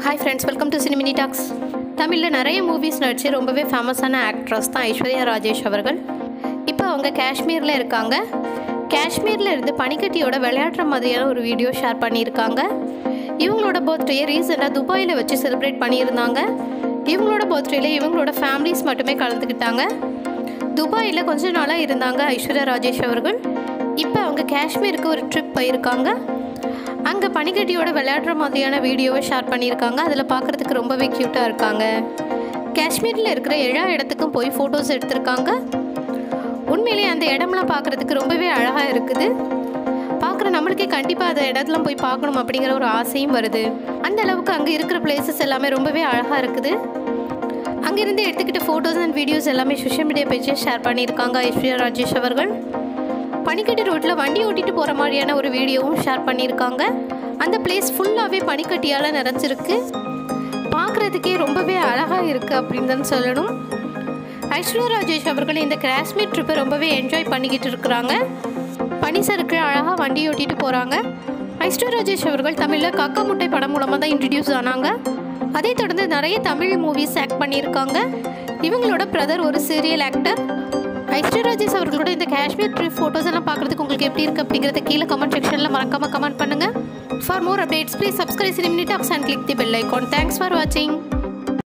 hi friends welcome to Cinemini Talks தமிழில் நிறைய movies நடித்து ரொம்பவே ஃபேமஸான ஆக்ட்ரஸ் தான் ஐஸ்வர்யா ராஜேஷ் அவர்கள் இப்போ அவங்க காஷ்மீரில் இருக்காங்க காஷ்மீரில் இருந்து பனிக்கட்டியோட விளையாடுற மாதிரியான ஒரு வீடியோ ஷேர் பண்ணியிருக்காங்க இவங்களோட பர்த்டே ரீசெண்டாக துபாயில் வச்சு செலிப்ரேட் பண்ணியிருந்தாங்க இவங்களோட பர்த்டேல இவங்களோட ஃபேமிலிஸ் மட்டுமே கலந்துக்கிட்டாங்க துபாயில் கொஞ்ச நாளாக இருந்தாங்க ஐஸ்வர்யா ராஜேஷ் அவர்கள் இப்போ அவங்க காஷ்மீருக்கு ஒரு ட்ரிப் போயிருக்காங்க அங்கே பனிக்கட்டியோட விளையாடுற மாதிரியான வீடியோவை ஷேர் பண்ணியிருக்காங்க அதில் பார்க்குறதுக்கு ரொம்பவே க்யூட்டாக இருக்காங்க காஷ்மீரில் இருக்கிற எல்லா இடத்துக்கும் போய் ஃபோட்டோஸ் எடுத்திருக்காங்க உண்மையிலேயே அந்த இடம்லாம் பார்க்குறதுக்கு ரொம்பவே அழகாக இருக்குது பார்க்குற நம்மளுக்கே கண்டிப்பாக அந்த இடத்துலாம் போய் பார்க்கணும் அப்படிங்கிற ஒரு ஆசையும் வருது அந்த அளவுக்கு அங்கே இருக்கிற பிளேசஸ் எல்லாமே ரொம்பவே அழகாக இருக்குது அங்கேருந்து எடுத்துக்கிட்ட ஃபோட்டோஸ் அண்ட் வீடியோஸ் எல்லாமே சோஷியல் மீடியா பேஜில் ஷேர் பண்ணியிருக்காங்க ஐஸ்வர்யா ராஜேஷ் அவர்கள் பனிக்கட்டி ரோட்டில் வண்டி ஓட்டிட்டு போகிற மாதிரியான ஒரு வீடியோவும் ஷேர் பண்ணியிருக்காங்க அந்த பிளேஸ் ஃபுல்லாகவே பனிக்கட்டியால் நிறைஞ்சிருக்கு பார்க்குறதுக்கே ரொம்பவே அழகாக இருக்குது அப்படின்னு தான் சொல்லணும் ஐஸ்வர்யா ராஜேஷ் அவர்கள் இந்த காஷ்மீர் ட்ரிப்பை ரொம்பவே என்ஜாய் பண்ணிக்கிட்டு இருக்கிறாங்க பனி சறுக்கு அழகாக வண்டி ஓட்டிட்டு போகிறாங்க ஐஸ்வர்யா ராஜேஷ் அவர்கள் தமிழில் காக்கா முட்டை படம் மூலமாக தான் இன்ட்ரடியூஸ் ஆனாங்க அதை தொடர்ந்து நிறைய தமிழ் மூவிஸ் ஆக்ட் பண்ணியிருக்காங்க இவங்களோட பிரதர் ஒரு சீரியல் ஆக்டர் ஐஸ்வர்யா ராஜேஷ் அவர்களோட இந்த காஷ்மீர் ட்ரிப் ஃபோட்டோஸ் எல்லாம் பார்க்குறதுக்கு உங்களுக்கு எப்படி இருக்குது அப்படிங்கிறத கீழே கமெண்ட் செக்ஷனில் மறக்காமல் கமெண்ட் பண்ணுங்கள் for more updates please subscribe Cinemini Talks and click the bell icon thanks for வாட்சிங்